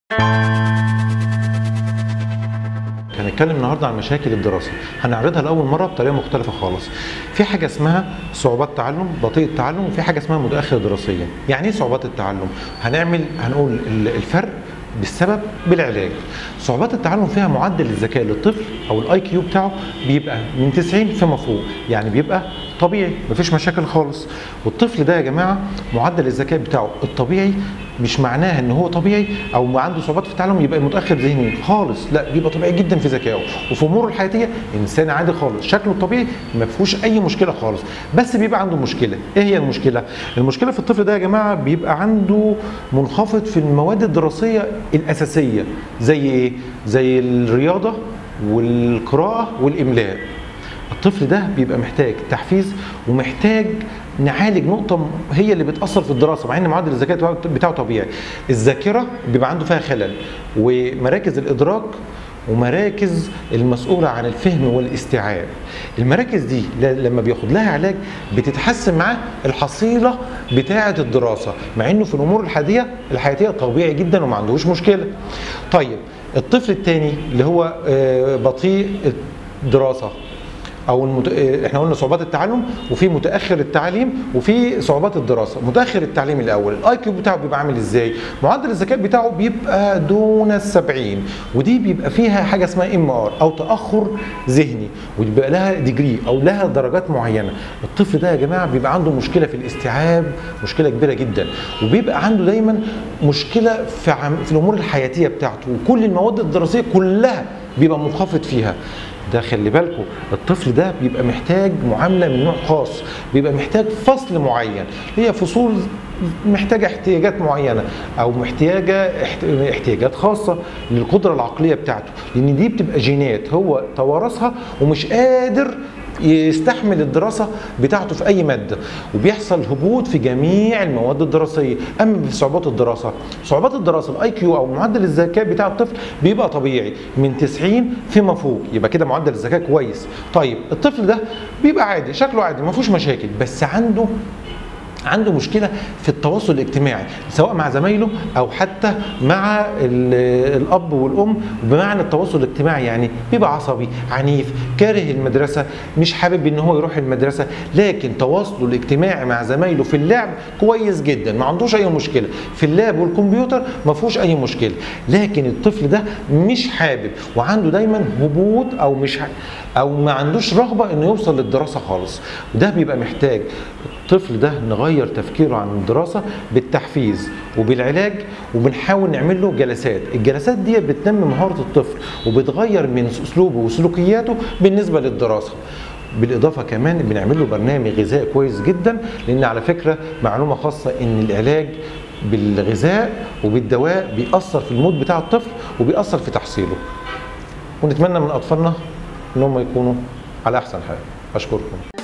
هنتكلم النهارده عن مشاكل الدراسه هنعرضها لاول مره بطريقه مختلفه خالص في حاجه اسمها صعوبات تعلم بطيء التعلم وفي حاجه اسمها متاخر دراسيا يعني ايه صعوبات التعلم هنعمل هنقول ال- الفرق بالسبب بالعلاج صعوبات التعلم فيها معدل الذكاء للطفل او الاي كيو بتاعه بيبقى من 90 فيما فوق يعني بيبقى طبيعي مفيش مشاكل خالص والطفل ده يا جماعه معدل الذكاء بتاعه الطبيعي مش معناها ان هو طبيعي او عنده صعوبات في التعلم يبقى متاخر ذهنيا خالص لا بيبقى طبيعي جدا في ذكائه وفي اموره الحياتيه انسان عادي خالص شكله الطبيعي ما فيهوش اي مشكله خالص بس بيبقى عنده مشكله ايه هي المشكله المشكله في الطفل ده يا جماعه بيبقى عنده منخفض في المواد الدراسيه الاساسيه زي ايه زي الرياضه والقراءه والاملاء الطفل ده بيبقى محتاج تحفيز ومحتاج نعالج نقطة هي اللي بتأثر في الدراسة مع إن معدل الذكاء بتاعه- بتاعه طبيعي. الذاكرة بيبقى عنده فيها خلل ومراكز الإدراك ومراكز المسؤولة عن الفهم والاستيعاب. المراكز دي ل- لما بياخد لها علاج بتتحسن معاه الحصيلة بتاعة الدراسة مع إنه في الأمور الحياتية الحياتية طبيعي جدا وما عندهوش مشكلة. طيب الطفل الثاني اللي هو آه، بطيء الدراسة او المت... آه، احنا قلنا صعوبات التعلم وفي متاخر التعليم وفي صعوبات الدراسه متاخر التعليم الاول الاي كيو بتاعه بيبقى عامل ازاي معدل الذكاء بتاعه بيبقى دون ال 70 ودي بيبقى فيها حاجه اسمها ام ار او تاخر ذهني وبيبقى لها ديجري او لها درجات معينه الطفل ده يا جماعه بيبقى عنده مشكله في الاستيعاب مشكله كبيره جدا وبيبقى عنده دايما مشكله في عم... في الامور الحياتيه بتاعته وكل المواد الدراسيه كلها بيبقى منخفض فيها ده خلي بالكم الطفل ده بيبقى محتاج معامله من نوع خاص بيبقى محتاج فصل معين هي فصول محتاجه احتياجات معينه او محتاجه احت- احتياجات خاصه للقدره العقليه بتاعته لان دي بتبقى جينات هو توارثها ومش قادر يستحمل الدراسه بتاعته في اي ماده وبيحصل هبوط في جميع المواد الدراسيه اما في صعوبات الدراسه صعوبات الدراسه الاي كيو او معدل الذكاء بتاع الطفل بيبقى طبيعي من 90 فيما فوق يبقى كده معدل الذكاء كويس طيب الطفل ده بيبقى عادي شكله عادي ما فيهوش مشاكل بس عنده عنده مشكله في التواصل الاجتماعي سواء مع زمايله او حتى مع ال- الاب والام بمعنى التواصل الاجتماعي يعني بيبقى عصبي عنيف كاره المدرسه مش حابب ان هو يروح المدرسه لكن تواصله الاجتماعي مع زمايله في اللعب كويس جدا ما عندوش اي مشكله في اللاب والكمبيوتر ما فيهوش اي مشكله لكن الطفل ده مش حابب وعنده دايما هبوط او مش ح- او ما عندوش رغبه انه يوصل للدراسه خالص وده بيبقى محتاج الطفل ده نغير تفكيره عن الدراسة بالتحفيز وبالعلاج وبنحاول نعمل له جلسات الجلسات دي بتنمي مهارة الطفل وبتغير من أسلوبه وسلوكياته بالنسبة للدراسة بالإضافة كمان بنعمل له برنامج غذائي كويس جدا لأن على فكرة معلومة خاصة إن العلاج بالغذاء وبالدواء بيأثر في المود بتاع الطفل وبيأثر في تحصيله ونتمنى من أطفالنا إن هم يكونوا على أحسن حال أشكركم